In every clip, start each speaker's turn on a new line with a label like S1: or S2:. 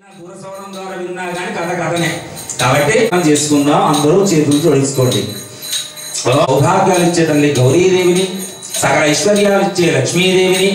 S1: దూరశ్రవణం ద్వారా విన్నా కానీ కథ కథనే కాబట్టి మనం చేసుకుందాం అందరూ చేతులు జోడించుకోండి సౌభాగ్యాలు ఇచ్చే తల్లి గౌరీదేవిని సకల ఐశ్వర్యాలు ఇచ్చే లక్ష్మీదేవిని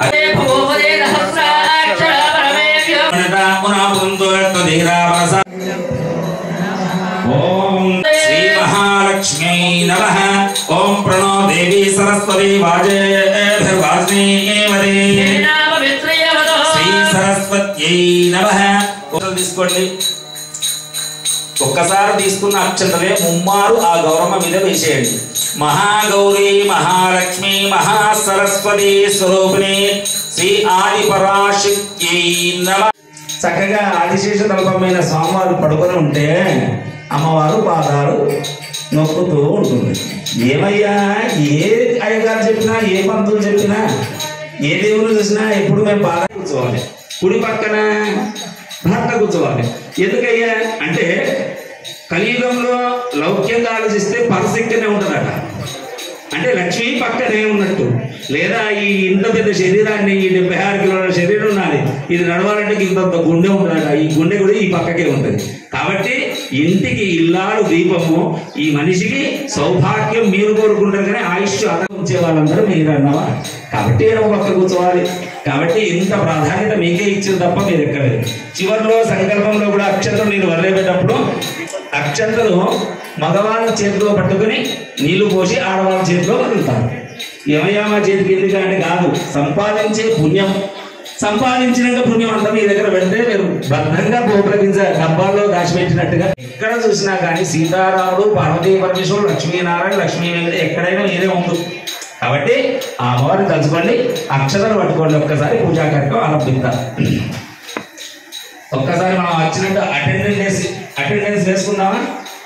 S1: ఓం శ్రీ మహాలక్ష్మీ నమ ఓం ప్రణో దేవి సరస్వతి వాజే వాజనేవదే శ్రీ సరస్వత్యై నమ తీసుకోండి ఒక్కసారి తీసుకున్న అక్షతలే ముమ్మారు ఆ గౌరమ్మ మీద వేసేయండి మహాగౌరీ మహాలక్ష్మి మహాసరస్వతి స్వరూపిణి శ్రీ ఆది పరాశక్తి నమ చక్కగా ఆదిశేష తల్పమైన స్వామివారు పడుకొని ఉంటే అమ్మవారు పాదాలు నొక్కుతూ ఉంటుంది ఏమయ్యా ఏ అయ్యగారు చెప్పినా ఏ పంతులు చెప్పినా ఏ దేవుడు చూసినా ఎప్పుడు మేము పాదాలు కూర్చోవాలి కుడి పక్కన భర్త కూర్చోవాలి ఎందుకయ్యా అంటే కలియుగంలో లౌక్యంగా ఆలోచిస్తే పరశక్తినే ఉంటుందట అంటే లక్ష్మి పక్కనే ఉన్నట్టు లేదా ఈ ఇంత పెద్ద శరీరాన్ని ఈ డెబ్బై ఆరు కిలోల శరీరం ఉన్నది ఇది నడవాలంటే ఇంత గుండె ఉంటుందట ఈ గుండె కూడా ఈ పక్కకే ఉంటుంది కాబట్టి ఇంటికి ఇల్లాలు దీపము ఈ మనిషికి సౌభాగ్యం మీరు కోరుకుంటారు కానీ ఆయుష్ అదనం ఉంచే వాళ్ళందరూ మీరు అన్నవా కాబట్టి ఈయన ఒక పక్క కూర్చోవాలి కాబట్టి ఇంత ప్రాధాన్యత మీకే ఇచ్చింది తప్ప మీరు ఎక్కలేదు చివరిలో సంకల్పంలో కూడా అక్షంతలు నేను వదిలేటప్పుడు అక్షంతలు మగవాళ్ళ చేతిలో పట్టుకుని నీళ్లు పోసి ఆడవాళ్ళ చేతిలో వదులుతారు ఏమయ్యా మా చేతికి ఎందుకు అంటే కాదు సంపాదించే పుణ్యం సంపాదించినాక పుణ్యం అంతా మీ దగ్గర పెడితే మీరు భద్రంగా పోప్రగించ డబ్బాల్లో దాచిపెట్టినట్టుగా ఎక్కడ చూసినా కానీ సీతారాముడు పార్వతీ పరమేశ్వరుడు లక్ష్మీనారాయణ లక్ష్మీ వెంకట ఎక్కడైనా మీరే ఉంది కాబట్టి ఆ అమ్మవారిని తలుచుకోండి అక్షతలు పట్టుకోండి ఒక్కసారి పూజా కార్యక్రమం ఆరంభిద్దాం ఒక్కసారి మనం వచ్చినట్టు అటెండెన్స్ అటెండెన్స్ వేసుకుందామా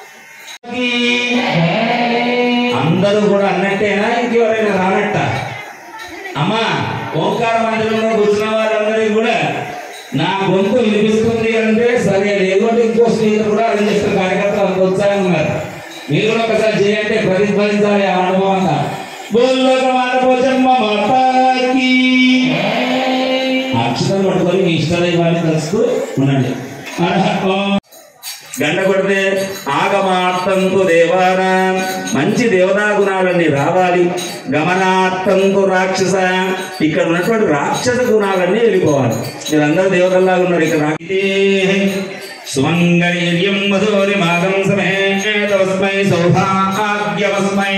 S1: అందరూ కూడా అన్నట్టేనా ఇంకెవరైనా రానట్ట అమ్మా ఓంకార మందిరంలో కూర్చున్న వారందరికీ కూడా నా గొంతు వినిపిస్తుంది అంటే సరే లేదంటే ఇంకో స్నేహితులు కూడా అరేంజ్ చేసిన కార్యకర్తలు అంత ఉత్సాహంగా ఉన్నారు మీరు కూడా ఒకసారి చేయంటే ప్రతిఫలించాలి ఆ అనుభవంగా బోల్లోక మాట పోచమ్మ మాతాకి అక్షరాలు పట్టుకొని మీ ఇష్టదైవాన్ని కలుస్తూ ఉండండి అర్హ గంట కొడితే ఆగమార్థంతో దేవానా మంచి దేవతా గుణాలన్నీ రావాలి గమనార్థంతో రాక్షస ఇక్కడ ఉన్నటువంటి రాక్షస గుణాలన్నీ వెళ్ళిపోవాలి మీరందరూ దేవతల్లాగా ఉన్నారు ఇక్కడ రాకితే సుమంగళీర్యం మధురి మాగం సమే తస్మై సౌభాగ్యమస్మై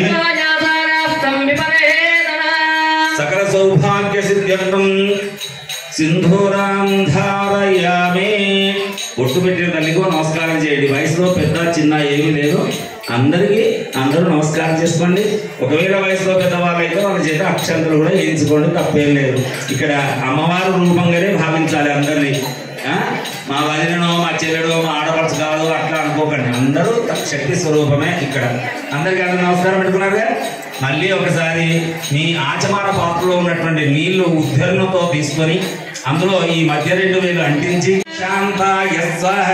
S1: సకల సౌభాగ్య సిద్ధ్యర్థం సింధూరాం ధారయామే ఒట్టు పెట్టిన తల్లికో నమస్కారం చేయండి వయసులో పెద్ద చిన్న ఏమీ లేదు అందరికీ అందరూ నమస్కారం చేసుకోండి ఒకవేళ వయసులో పెద్దవాళ్ళైతే వాళ్ళ చేత అక్షంతలు కూడా వేయించుకోండి తప్పేం లేదు ఇక్కడ అమ్మవారు రూపంగానే భావించాలి అందరినీ ఆ? మా వదినో మా చెల్లెడో మా ఆడపడుచు కాదు అట్లా అనుకోకండి అందరూ శక్తి స్వరూపమే ఇక్కడ అందరికీ అందరూ నమస్కారం పెట్టుకున్నారుగా మళ్ళీ ఒకసారి మీ ఆచమాన పాత్రలో ఉన్నటువంటి నీళ్లు ఉద్ధరణతో తీసుకొని అందులో ఈ మధ్య రెండు వేలు అంటించి శాంతాయ స్వహ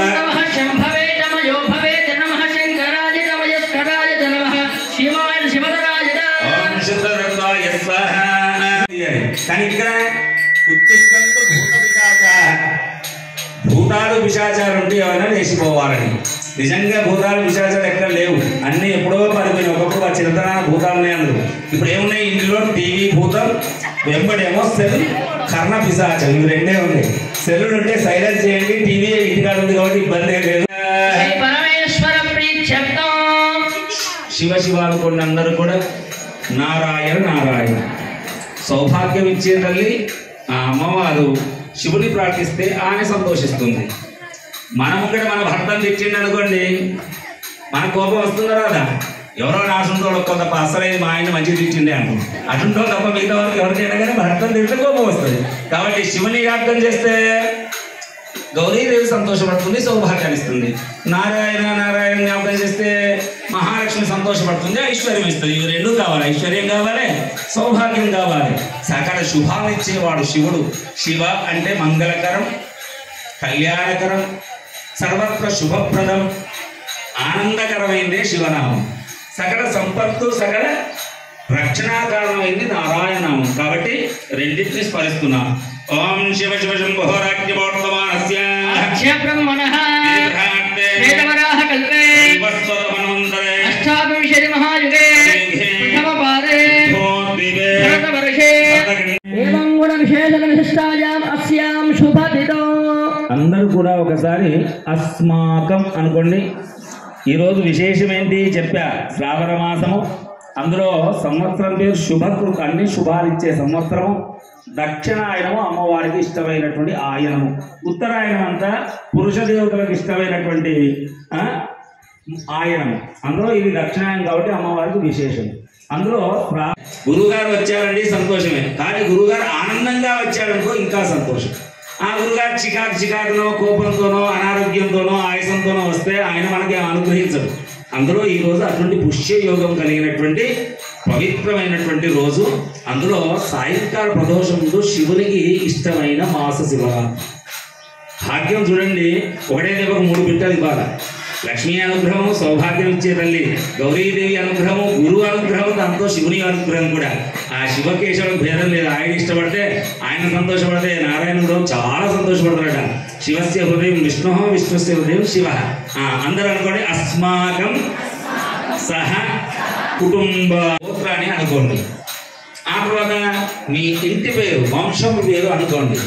S1: ఓం శుద్ధరత్నాయ స్వహ కానీ ఇక్కడ ఉత్తిష్టంతో భూత పిశాచ భూతాలు పిశాచాలు ఉంటే ఏమైనా లేచిపోవాలని నిజంగా భూతాలు పిశాచాలు ఎక్కడ లేవు అన్ని ఎప్పుడో పడిపోయినాయి ఒకప్పుడు ఆ చిరతన భూతాలు ఉన్నాయి అందరూ ఇప్పుడు ఏమున్నాయి ఇందులో టీవీ భూతం వెంబడేమో సెల్ కర్ణ పిశాచం ఇవి రెండే ఉన్నాయి సెల్ ఉంటే సైలెంట్ చేయండి టీవీ ఇంటికాడ ఉంది కాబట్టి ఇబ్బంది ఏం లేదు
S2: పరమేశ్వర ప్రీత్యర్థం
S1: శివ శివ అనుకోండి అందరూ కూడా నారాయణ నారాయణ సౌభాగ్యం ఇచ్చే తల్లి ఆ అమ్మవారు శివుని ప్రార్థిస్తే ఆమె సంతోషిస్తుంది మనం ఇక్కడ మన భర్తను తెచ్చిండి అనుకోండి మన కోపం వస్తుందా రాదా ఎవరో నాశంతో కొంత అసలైంది మా ఆయన మంచిగా తెచ్చిండే అంటాం అటుంటో తప్ప మిగతా వాళ్ళకి ఎవరికైనా కానీ భర్తను తింటే కోపం వస్తుంది కాబట్టి శివుని యాగం చేస్తే గౌరీదేవి సంతోషపడుతుంది సౌభాగ్యాన్ని ఇస్తుంది నారాయణ నారాయణ జ్ఞాపకం చేస్తే మహాలక్ష్మి సంతోషపడుతుంది ఐశ్వర్యం ఇస్తుంది ఇవి రెండు కావాలి ఐశ్వర్యం కావాలి సౌభాగ్యం కావాలి సకల శుభాలు ఇచ్చేవాడు శివుడు శివ అంటే మంగళకరం కళ్యాణకరం సర్వత్ర శుభప్రదం ఆనందకరమైందే శివనామం సకల సంపత్తు సకల రక్షణాకారణమైంది నారాయణనామం కాబట్టి రెండింటిని స్మరిస్తున్నాం ఓం శివ శివ శంభో రాజ్యమోత్తమానస్య
S2: అక్షయ బ్రహ్మణః
S1: దీర్ఘాంతే
S2: వేదవరాహ కల్పే
S1: శ్రీవత్సవమనంతరే
S2: అష్టావింశతి మహాయుగే ప్రథమ పాదే
S1: భోద్వివే
S2: భరతవర్షే ఏవం గుణ విశేషణ విశిష్టాయాం అస్యాం శుభతితో
S1: అందరూ కూడా ఒకసారి అస్మాకం అనుకోండి ఈరోజు విశేషం ఏంటి చెప్పా శ్రావణ మాసము అందులో సంవత్సరం పేరు శుభకృ అన్ని శుభాలు ఇచ్చే సంవత్సరము దక్షిణాయనము అమ్మవారికి ఇష్టమైనటువంటి ఆయనము ఉత్తరాయణం అంతా పురుష దేవతలకు ఇష్టమైనటువంటి ఆ, ఆయనము అందులో ఇది దక్షిణాయనం కాబట్టి అమ్మవారికి విశేషం అందులో ప్రా- గురువుగారు వచ్చారండి సంతోషమే కానీ గురువుగారు ఆనందంగా వచ్చారనుకో ఇంకా సంతోషం ఆ గురుగారు చికాకు చికాకునో కోపంతోనో అనారోగ్యంతోనో ఆయాసంతోనో వస్తే ఆయన మనకి అనుగ్రహించడు అందులో ఈ రోజు అటువంటి పుష్య యోగం కలిగినటువంటి పవిత్రమైనటువంటి రోజు అందులో సాయంకాల ప్రదోషం ముందు శివునికి ఇష్టమైన మాస శివరాత్రి భాగ్యం చూడండి ఒకటే దెబ్బకు మూడు బిడ్డలు ఇవ్వాలి లక్ష్మీ అనుగ్రహము సౌభాగ్యం ఇచ్చే తల్లి గౌరీదేవి అనుగ్రహము గురువు అనుగ్రహం దాంతో శివుని అనుగ్రహం కూడా ఆ శివకేశవులకు భేదం లేదు ఆయన ఇష్టపడితే ఆయన సంతోషపడితే నారాయణుడు చాలా సంతోషపడతాడట శివస్య హృదయం విష్ణు విష్ణుస్య హృదయం శివ ఆ, అందరూ అనుకోండి అస్మాకం సహ కుటుంబ గోత్రాన్ని అనుకోండి ఆ తర్వాత మీ ఇంటి పేరు వంశం పేరు అనుకోండి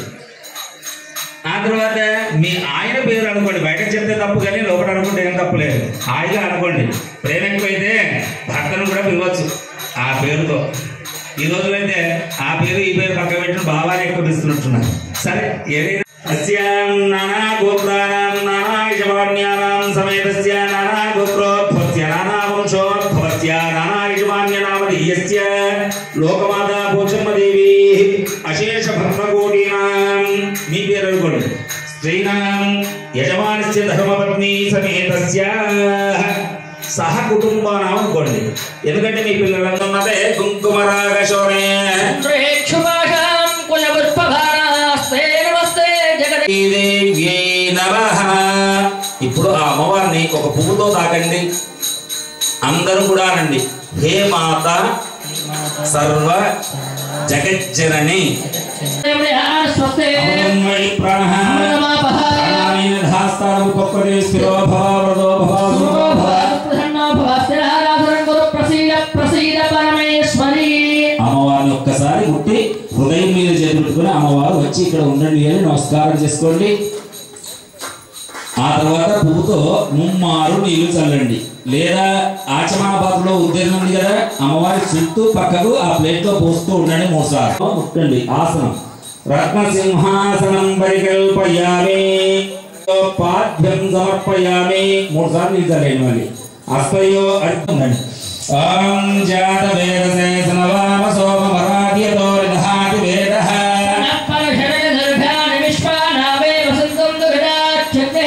S1: ఆ తర్వాత మీ ఆయన పేరు అనుకోండి బయట చెప్తే తప్పు కానీ లోపల అనుకుంటే ఏం తప్పు లేదు హాయిగా అనుకోండి ప్రేమ ఎక్కువైతే భర్తను కూడా పిలవచ్చు ఆ పేరుతో ఈ రోజులైతే ఆ పేరు ఈ పేరు పక్క పెట్టిన భావాన్ని ఎక్కువ పిలుస్తున్నట్టున్నారు సరే ఏదైనా అస్యాం నానా గోత్రానాం నానా యజమాన్యానాం సమేతస్య నానా గోత్రోద్భవస్య నానా వంశోద్భవస్య నానా యజమాన్యనామధీయస్య లోకమాతా పోచమ్మదేవి అశేష భర్మకోటీనాం మీ పేరు అనుకోండి స్త్రీనాం యజమానస్య ధర్మపత్ని సమేతస్య సహ కుటుంబానాం అనుకోండి ఎందుకంటే మీ పిల్లలందరూ ఉన్నదే కుంకుమరాగ శోణే
S2: క్షుభాషాం కుల పుష్పభారాస్తే నమస్తే జగదే
S1: దేవ్యై నమః ఇప్పుడు ఆ అమ్మవారిని ఒక పువ్వుతో తాకండి అందరూ కూడా అనండి హే మాత సర్వ జగజ్జనని
S2: స్వస్తే
S1: అమృతమయి ప్రాణః
S2: అమృతమాపః
S1: ప్రాణానేన ధాస్తారం ఉపపదే స్థిరో భవ వరదో భవ సుఖో భవ.
S2: ప్రసీద ప్రసీద పరమేశ్వరి
S1: అమ్మవారిని ఒక్కసారి ముట్టి హృదయం మీద చేతుట్టుకుని అమ్మవారు వచ్చి ఇక్కడ ఉండండి అని నమస్కారం చేసుకోండి ఆ తర్వాత పువ్వుతో ముమ్మారు నీళ్లు చల్లండి లేదా ఆచమన పాత్రలో ఉద్దేశం ఉంది కదా అమ్మవారి చుట్టూ పక్కకు ఆ ప్లేట్ లో పోస్తూ ఉండండి మూడుసార్లు ముట్టండి ఆసనం రత్న సింహాసనం పరికల్పయామి పాఠ్యం సమర్పయామి మూడు సార్లు నీళ్ళు చల్లండి మళ్ళీ అస్తయో అర్థం ఓం జాత వేదసే సనవామ సోమ మరాఠ్యతో నిధాతి వేదః
S2: విశ్వానావే వసంతం దుర్గాచ్యతే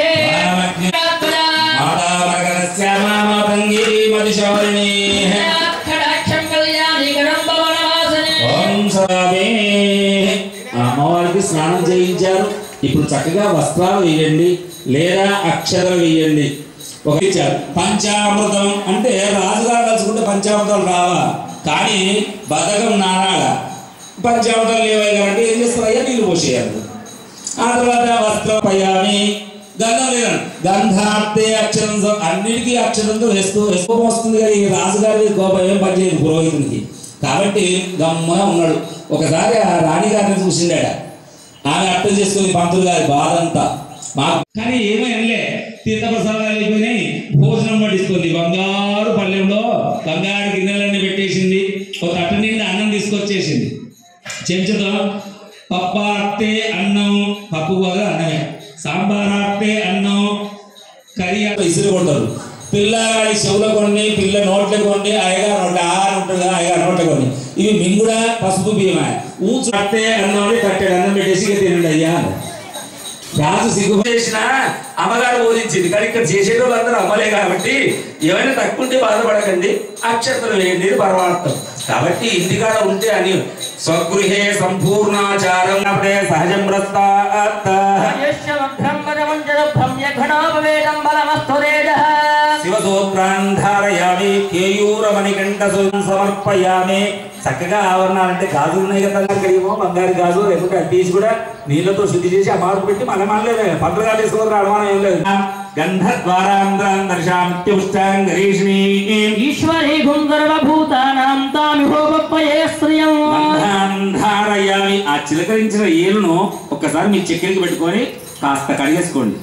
S1: మాతామగరస్య మామాతంగి మదిశౌరిణి
S2: ఖడాక్షం కళ్యాణీకరం భవనవాసనే
S1: ఓం స్వామి అమ్మవారికి స్నానం చేయించారు ఇప్పుడు చక్కగా వస్త్రాలు వేయండి లేదా అక్షరాలు వేయండి ఒక ఇచ్చారు పంచామృతం అంటే రాజుగారు కలుసుకుంటే పంచామృతాలు రావా కానీ బతకం నానాగా పంచామృతాలు లేవాయి కాబట్టి ఏం చేస్తారు అయ్యా నీళ్ళు పోసేయాలి ఆ తర్వాత వస్త్రపయామి గంధం లేదండి గంధార్తే అక్షరం అన్నిటికీ అక్షరంతో వేస్తూ వేసుకో వస్తుంది కానీ ఈ రాజుగారి కోపం ఏం పనిచేయదు పురోహితునికి కాబట్టి గమ్మున ఉన్నాడు ఒకసారి ఆ రాణి గారిని చూసిండాడ ఆమె అర్థం చేసుకుంది పంతులు గారి బాధ అంతా మాకు కానీ ఏమైనా తీర్థప్రసాదాలు అయిపోయినాయి భోజనం పట్టించుకుంది బంగారు పల్లెంలో బంగారు గిన్నెలన్నీ పెట్టేసింది ఒక అట్టు నిండా అన్నం తీసుకొచ్చేసింది చెంచుతో పప్పార్తే అన్నం పప్పు కూడా అన్నమే సాంబారార్తే అన్నం కర్రీ ఇసురు కొడతారు పిల్లగాడి చెవుల కొన్ని పిల్ల నోట్ల కొన్ని అయ్యగారు నోట్ల ఆ నోట్లుగా అయ్యగారు నోట్ల కొన్ని ఇవి మింగుడా పసుపు బియ్యమా ఊచు కట్టే అన్నం కట్టాడు అన్నం పెట్టేసి ఇక తినండి అయ్యా అన్నారు. రాజు సిగ్గు చేసిన అమ్మగారు బోధించింది కానీ ఇక్కడ చేసేటోళ్ళు అందరూ అమ్మలే కాబట్టి ఏమైనా తక్కువ ఉంటే బాధపడకండి అక్షంతలు వేయండి ఇది పరమార్థం కాబట్టి ఇంటికాడ ఉంటే అని స్వగృహే సంపూర్ణాచారం అప్పుడే సహజం బ్రస్తాత్ శివసూత్రాన్ ధారయామి కేయూరమణికంఠ సమర్పయామి చక్కగా ఆవరణాలంటే గాజులు ఉన్నాయి కదా ఇక్కడేమో బంగారు గాజు లేకుంటే అది తీసి కూడా నీళ్ళతో శుద్ధి చేసి ఆ మార్పు పెట్టి మనం అనలేదు పంటగా తీసుకోవడం అనుమానం ఏం లేదు గంధద్వారాంధ్రాంధ్రశాంత్యుష్టాంగరీషిణీ
S2: ఈశ్వరీ గుంగర్వభూతానాం తామిహోపయే శ్రియం
S1: ధారయామి ఆ చిలకరించిన ఏలును ఒక్కసారి మీ చెక్కిలికి పెట్టుకొని కాస్త కడిగేసుకోండి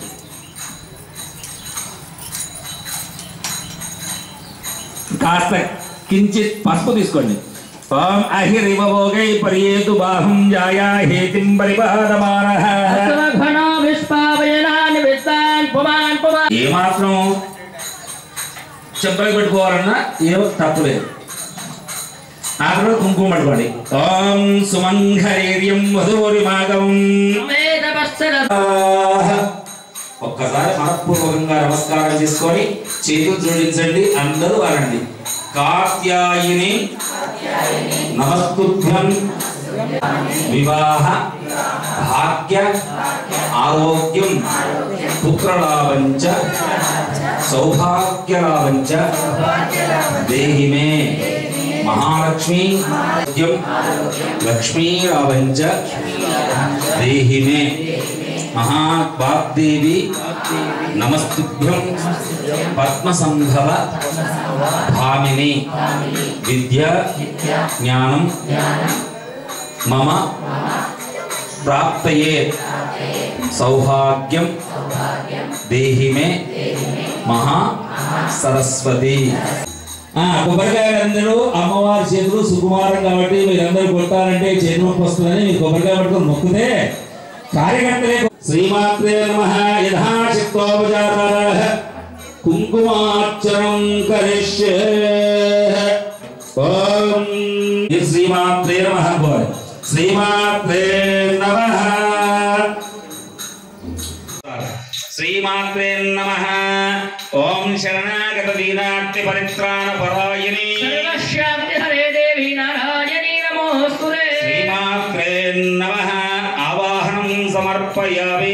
S1: కాస్త కించిత్ పసుపు తీసుకోండి ఓం అహిరివోగై పర్యేతు బాహుం జాయా హేతిం పరిపాదమానః
S2: ఘనో విష్పావయనాని విద్వాన్ పుమాన్ పుమాన్
S1: ఏమాత్రం చెంపలు పెట్టుకోవాలన్నా ఏమో తప్పులేదు ఆ తర్వాత కుంకుమ పట్టుకోండి ఓం సుమంగరీర్యం వధూరి మాగం
S2: వేద వస్త్ర
S1: ఒక్కసారి మనపూర్వకంగా నమస్కారం చేసుకొని చేతులు జోడించండి అందరూ అనండి కాత్యాయిని నమస్తుభ్యం వివాహ భాగ్య ఆరోగ్యం పుత్రలాభంచ సౌభాగ్యలాభంచ దేహి మే మహాలక్ష్మి ఆరోగ్యం లక్ష్మీలాభంచ దేహి మే మహావాగ్దేవి నమస్తుభ్యం పద్మసంభవ భామిని విద్య జ్ఞానం మమ ప్రాప్తయే సౌభాగ్యం దేహి మే మహా సరస్వతి ఆ కొబ్బరికాయ అందరూ అమ్మవారి చేతులు సుకుమారం కాబట్టి మీరందరూ కొట్టాలంటే చేతి నొప్పి వస్తుందని మీరు కొబ్బరికాయ పట్టుకొని మొక్కుతే కార్యకర్తలే శ్రీమాత్రే నమ యథాశక్తోపచార కుంకుమార్చనం కరిష్యే ఓం శ్రీమాత్రే నమ బోయ్ శ్రీమాత్రే నమ శ్రీమాత్రే నమ ఓం శరణాగత దీనార్తి పరిత్రాణ పరాయణి
S2: సర్వశాంతి హరే దేవి నారాయణీ నమోస్తుతే
S1: శ్రీమాత్రే నమ ఆవాహనం సమర్పయామి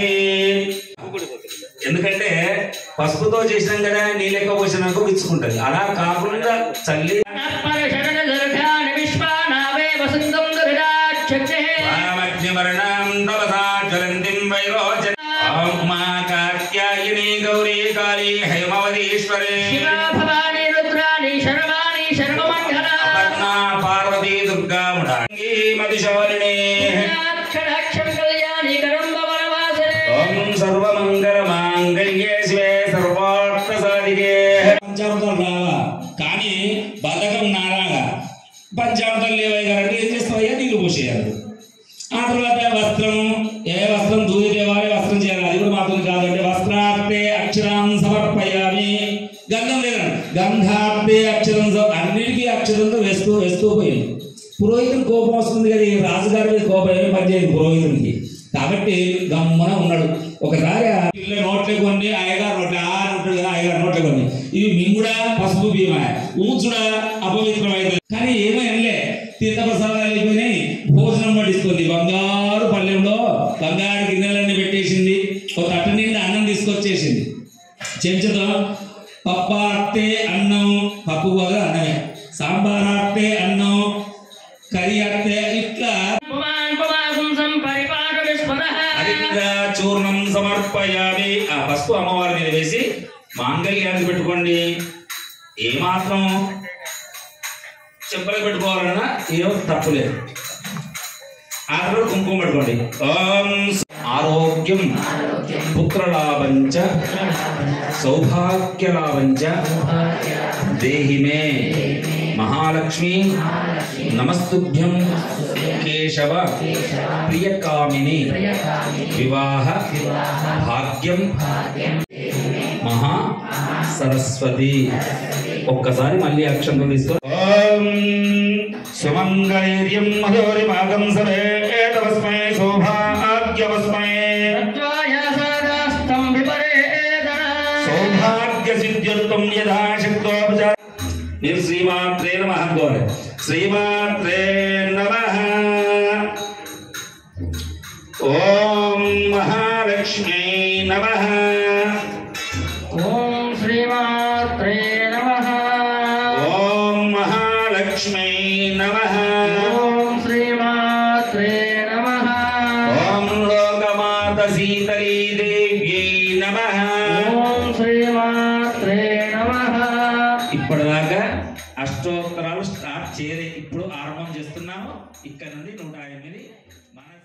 S1: ఎందుకంటే పసుపుతో చేసినాం కదా నీళ్ళెక్క పోసినాక విచ్చుకుంటది అలా కాకుండా చల్లి
S2: అప్పర శరణ దర్ఘాని విశ్వానావే వసంతం దుర్గాక్షే
S1: రామజ్ఞమరణం తపసా జ్వలంతిం వైరోచన ఓం మా కాత్యాయని గౌరీ కాళీ హైమవదీశ్వరే
S2: శివా భవాని రుద్రాణి శర్వాణి శర్వమంగళ
S1: అపర్ణా పార్వతీ దుర్గా ముడాంగీ మధుశాలిని
S2: అక్షరాక్షర కళ్యాణి కరంబ వనవాసనే
S1: ఓం సర్వమంగళ మాంగళ్యే శివే సర్వార్థ సాధికే పంచామృతాలు రావా కానీ బద్ధకం నారాగా పంచామృతాలు లేవై కాబట్టి ఏం చేస్తావయ్యా నీళ్ళు పోసేయాలి ఆ తర్వాత వస్త్రం ఏ వస్త్రం దూది తేవాలి వస్త్రం చేయాలి అది కూడా మాత్రం కాదండి వస్త్రార్థే అక్షరం సమర్పయామి గంధం లేదండి గంధార్థే అక్షరం స- అన్నిటికీ అక్షరంతో వేస్తూ వేస్తూ పోయింది పురోహితుడు కోపం వస్తుంది కదా ఈ రాజుగారి మీద కోపం ఏమి పనిచేయదు పురోహితుడికి కాబట్టి గమ్మన ఉన్నాడు ఒకసారి ఆ పిల్ల నోట్లే కొన్ని అయ్యగారు నోట్లే ఆ నోట్లు కదా అయ్యగారు నోట్లే కొన్ని ఇవి మింగుడా పసుపు భీమా ఊచుడా అపవిత్రమైంది కానీ ఏమైనా తీర్థ ప్రసాదాలు అయిపోయినాయి భోజనం పట్టిస్తుంది బంగారు పల్లెంలో బంగారు గిన్నెలన్నీ పెట్టేసింది ఒక తట్ట నిండా అన్నం తీసుకొచ్చేసింది చెంచుతో పప్పార్తే అన్నం పప్పు కూడా అన్నమే సాంబార్ ఆర్తే అన్నం కర్రీ ఆర్తే ఇట్లా
S2: పుమాన్ పుమాసం సంపరిపాట విస్మరః
S1: అదిగా చూర్ణం సమర్పయామి ఆ పసుపు అమ్మవారి మీద వేసి మాంగళ్యానికి పెట్టుకోండి ఏమాత్రం చెంపలు పెట్టుకోవాలన్నా ఏమో తప్పులేదు ఆ తర్వాత కుంకుమ పెట్టుకోండి ఓం ఆరోగ్యం పుత్రలాభంచ సౌభాగ్యలాభంచ దేహి మే మహాలక్ష్మి నమస్తుభ్యం కేశవ ప్రియకామిని వివాహ భాగ్యం మహా సరస్వతి ఒక్కసారి మళ్ళీ అక్షరం తీసుకో ఓం సుమంగళైర్యం మధురి మాగం సరే తస్మై సౌభాగ్యవస్మై
S2: అద్వాయాసాదాస్తం విపరేతన
S1: సౌభాగ్య సిద్ధ్యర్థం యథాశక్తోపచార మీరు శ్రీమాత్రే నమ గోరే శ్రీమాత్రే నమ ఓం మహాలక్ష్మీ నమ
S2: ఓం శ్రీమాత్రే
S1: మహాలక్ష్మై నమ
S2: ఓం శ్రీమాత్రే నమః
S1: ఓం లోకమాత సీతలీ దేవ్యై నమ
S2: ఓం శ్రీమాత్రే నమః
S1: ఇప్పటిదాకా అష్టోత్తరాలు స్టార్ట్ చేయలే ఇప్పుడు ఆరంభం చేస్తున్నాము ఇక్కడ నుండి నూట ఎనిమిది మన